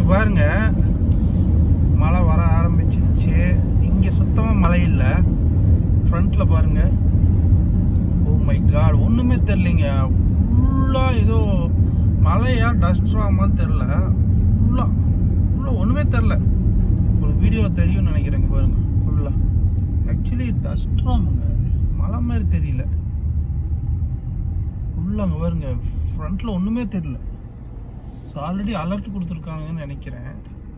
பாருங்க மழை வர ஆரம்பிச்சிருச்சு இங்க சுத்தமா மழை இல்ல ஃப்ரண்ட்ல பாருங்க ஓ மை காட் ஒண்ணுமே தெரியலைங்க ஃபுல்லா ஏதோ மழையா டஸ்ட் ஆமான்னு தெரியல ஃபுல்லா ஃபுல்லா ஒண்ணுமே தெரியல உங்களுக்கு வீடியோவில் தெரியும்னு நினைக்கிறேங்க பாருங்க ஃபுல்லா ஆக்சுவலி டஸ்ட் ராமுங்க அது மழை மாதிரி தெரியல ஃபுல்லா அங்கே பாருங்க ஃப்ரண்ட்ல ஒண்ணுமே தெரியல ஆல்ரெடி அலர்ட் கொடுத்துருக்காங்கன்னு நினைக்கிறேன்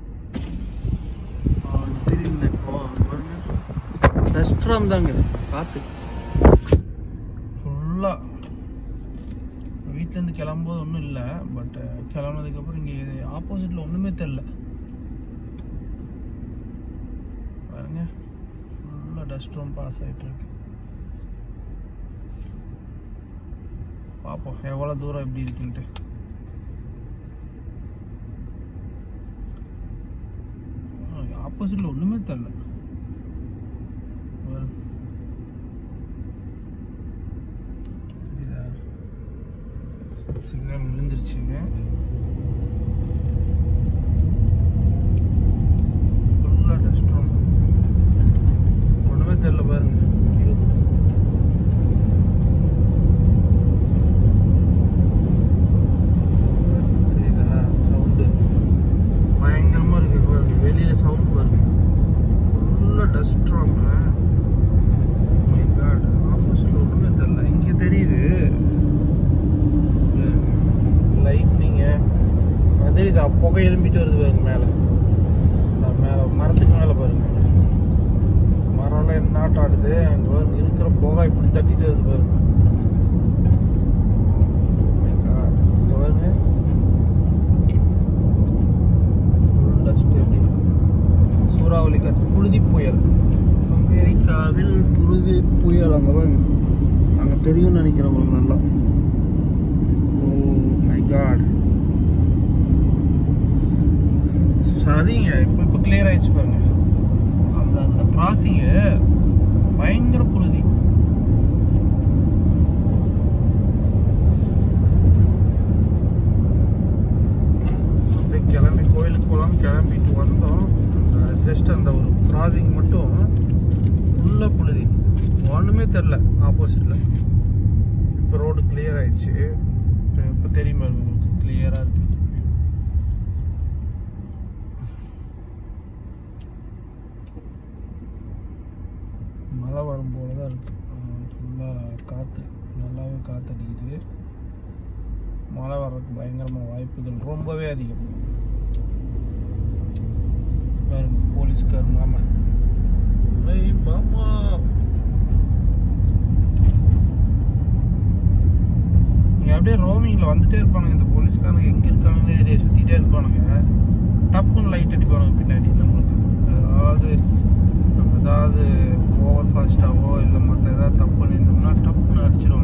தெரியுங்க இப்போ பாருங்க டஸ்ட் ராம் தாங்க பார்த்து ஃபுல்லாக வீட்டிலேருந்து கிளம்பும்போது ஒன்றும் இல்லை பட் கிளம்புனதுக்கப்புறம் இங்கே இது ஆப்போசிட்டில் ஒன்றுமே தெரில பாருங்க ஃபுல்லாக டஸ்ட் ரூம் பாஸ் ஆகிட்டு இருக்கு பார்ப்போம் எவ்வளோ தூரம் எப்படி இருக்குன்ட்டு ஆப்போசிட்டில் ஒன்றுமே தெரில பாருங்க. தெரியுதா சிக்னல் விழுந்துருச்சுங்க ஃபுல்லாக டஸ்ட் ரூம் ஒன்றுமே தெரில பாருங்க ஐயோ. தெரியுதா சவுண்டு பயங்கரமாக இருக்கு பாருங்க வெளியில் சவுண்ட் பாருங்க ஃபுல்லாக டஸ்ட் ரூம் மை காட் ஆப்போசிட்டில் ஒன்றுமே தெரில இங்கே தெரியுது லைட்னிங்க அது இது புகை எழும்பிட்டு வருது பாருங்க மேலே மேலே மரத்துக்கு மேலே பாருங்க மரம்லாம் என்ன ஆட்டம் ஆடுது அங்கே பாருங்க இருக்கிற புகை இப்படி தட்டிட்டு வருது பாருங்க Oh my God. இங்க பாருங்க Full dust எப்படி சூறாவளி காத்து புழுதி புயல் அமெரிக்காவில் புழுதி புயல் அங்கே பாருங்க அங்கே தெரியும்னு நினைக்கிறேன் உங்களுக்கு நல்லா ஓ மை காட் சரிங்க இப்போ இப்போ கிளியர் ஆயிடுச்சு பாருங்க அந்த அந்த கிராசிங்கு பயங்கர புழுதி அப்படியே கிளம்பி கோயிலுக்கு போகலாம் கிளம்பிட்டு வந்தோம் அந்த ஜஸ்ட் அந்த ஒரு கிராசிங் மட்டும் ஃபுல்லாக புழுதி ஒன்றுமே தெரில ஆப்போசிட்டில் இப்போ ரோடு கிளியர் ஆயிடுச்சு இப்போ இப்போ தெரியுமா உங்களுக்கு கிளியராக இருக்கு மழை வரும் போல தான் இருக்கு ஃபுல்லாக காற்று நல்லாவே காற்று அடிக்குது மழை வர்றதுக்கு பயங்கரமாக வாய்ப்புகள் ரொம்பவே அதிகம் பாருங்க போலீஸ்கார் மாமா ஏய் மாமா இங்கே அப்படியே ரோமிங்கில் வந்துட்டே இருப்பானுங்க இந்த போலீஸ்காரங்க எங்கே இருக்கானுங்க ஏரியா சுற்றிட்டே இருப்பானுங்க டப்புன்னு லைட் அடிப்பானுங்க பின்னாடி நம்மளுக்கு அதாவது நம்ம ஏதாவது ஓவர் ஃபாஸ்ட்டாவோ இல்லை மற்ற ஏதாவது தப்பு பண்ணியிருந்தோம்னா டப்புன்னு அடிச்சிடுவாங்க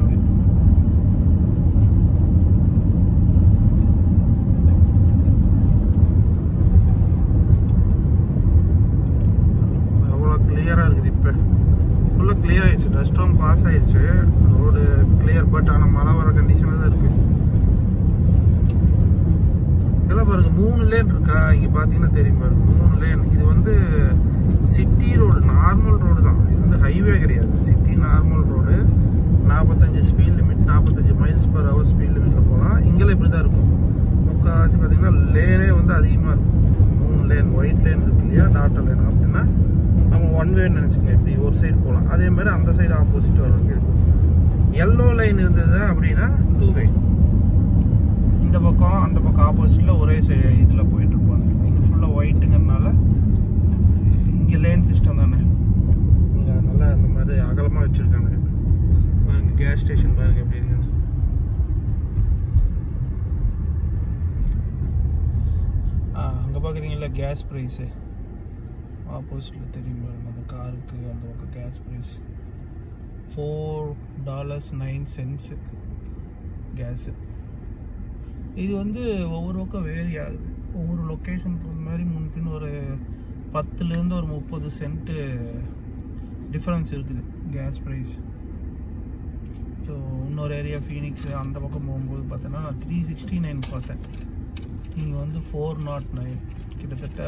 எவ்வளோ கிளியராக இருக்குது இப்போ ஃபுல்லாக கிளியர் ஆயிடுச்சு டஸ்ட்டும் பாஸ் ஆயிடுச்சு ரோடு கிளியர் பட் ஆனால் மழை வர கண்டிஷனில் தான் இருக்குது இதெல்லாம் பாருங்க மூணு லேன் இருக்கா இங்கே பார்த்தீங்கன்னா தெரியும் பாருங்க மூணு லேன் இது வந்து சிட்டி ரோடு நார்மல் ரோடு தான் இது வந்து ஹைவே கிடையாது சிட்டி நார்மல் ரோடு நாற்பத்தஞ்சு ஸ்பீட் லிமிட் நாற்பத்தஞ்சு மைல்ஸ் பர் ஹவர் ஸ்பீட் லிமிட்டில் போகலாம் இங்கெல்லாம் இப்படி தான் இருக்கும் முக்கால்வாசி பார்த்தீங்கன்னா லேனே வந்து அதிகமாக இருக்கும் மூணு லேன் ஒயிட் லேன் இருக்கு இல்லையா டாட்டா லேன் அப்படின்னா நம்ம ஒன் வேன்னு நினச்சிக்கோங்க இப்படி ஒரு சைடு போகலாம் அதே மாதிரி அந்த சைடு ஆப்போசிட் வர்றதுக்கு இருக்கும் எல்லோ லைன் இருந்தது அப்படின்னா டூ வே இந்த பக்கம் அந்த பக்கம் ஆப்போசிட்டில் ஒரே சை இதில் போயிட்டு இருப்பாங்க இங்கே ஃபுல்லாக ஒயிட்டுங்கிறதுனால இங்கே லேன் சிஸ்டம் தானே இங்கே நல்லா இந்த மாதிரி அகலமாக வச்சுருக்காங்க பாருங்க கேஸ் ஸ்டேஷன் பாருங்க எப்படி இருக்குன்னு அங்கே பார்க்குறீங்களா கேஸ் ப்ரைஸு ஆப்போசிட்டில் தெரியும் பாருங்க அந்த காருக்கு அந்த பக்கம் gas price four dollars nine cents gas இது வந்து ஒவ்வொரு பக்கம் வேரி ஆகுது ஒவ்வொரு லொக்கேஷன் தகுந்த மாதிரி முன்பின் ஒரு பத்துலேருந்து ஒரு முப்பது சென்ட்டு டிஃப்ரென்ஸ் இருக்குது கேஸ் ப்ரைஸ் ஸோ இன்னொரு ஏரியா ஃபீனிக்ஸ் அந்த பக்கம் போகும்போது பார்த்தோன்னா நான் த்ரீ சிக்ஸ்டி நைன் பார்த்தேன் நீங்கள் வந்து ஃபோர் நாட் நைன் கிட்டத்தட்ட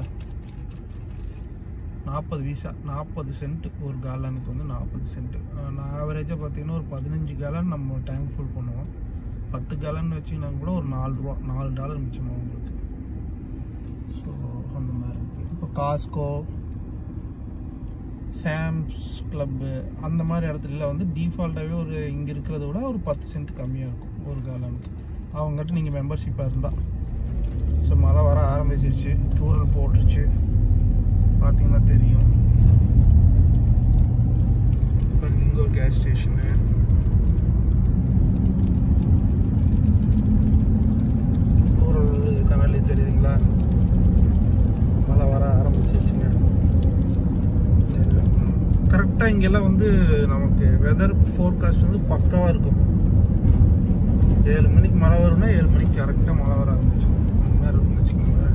நாற்பது வீசா நாற்பது சென்ட் ஒரு காலனுக்கு வந்து நாற்பது சென்ட் நான் ஆவரேஜாக பார்த்தீங்கன்னா ஒரு பதினஞ்சு கேலன் நம்ம டேங்க் ஃபுல் பண்ணுவோம் பத்து கேலன் வச்சிங்கன்னா கூட ஒரு நாலு ரூபா நாலு டாலர் மிச்சமாக உங்களுக்கு ஸோ அந்த மாதிரி இருக்குது இப்போ காஸ்கோ சாம்ஸ் கிளப்பு அந்த மாதிரி இடத்துல வந்து டிஃபால்ட்டாகவே ஒரு இங்கே இருக்கிறத விட ஒரு பத்து சென்ட் கம்மியாக இருக்கும் ஒரு காலனுக்கு அவங்ககிட்ட நீங்கள் மெம்பர்ஷிப்பாக இருந்தால் ஸோ மழை வர ஆரம்பிச்சிருச்சு தூரல் போட்டுருச்சு பார்த்தீங்கன்னா தெரியும் இப்போ இங்கே ஒரு கேஸ் ஸ்டேஷனு தூரல் கனலி தெரியுதுங்களா மழை வர ஆரம்பிச்சிருச்சுங்க கரெக்டாக இங்கெல்லாம் வந்து நமக்கு வெதர் ஃபோர்காஸ்ட் வந்து பக்காவாக இருக்கும் ஏழு மணிக்கு மழை வரும்னா ஏழு மணிக்கு கரெக்டாக மழை வர ஆரம்பிச்சிடும் அந்த மாதிரி இருக்குன்னு வச்சுக்கோங்களேன்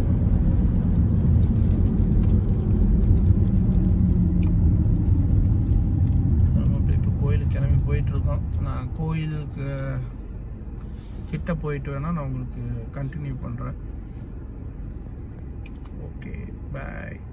நம்ம அப்படியே இப்போ கோயிலுக்கு கிளம்பி போயிட்டு இருக்கோம் நான் கோயிலுக்கு கிட்ட போயிட்டு வேணால் நான் உங்களுக்கு கண்டினியூ பண்ணுறேன் ஓகே பாய்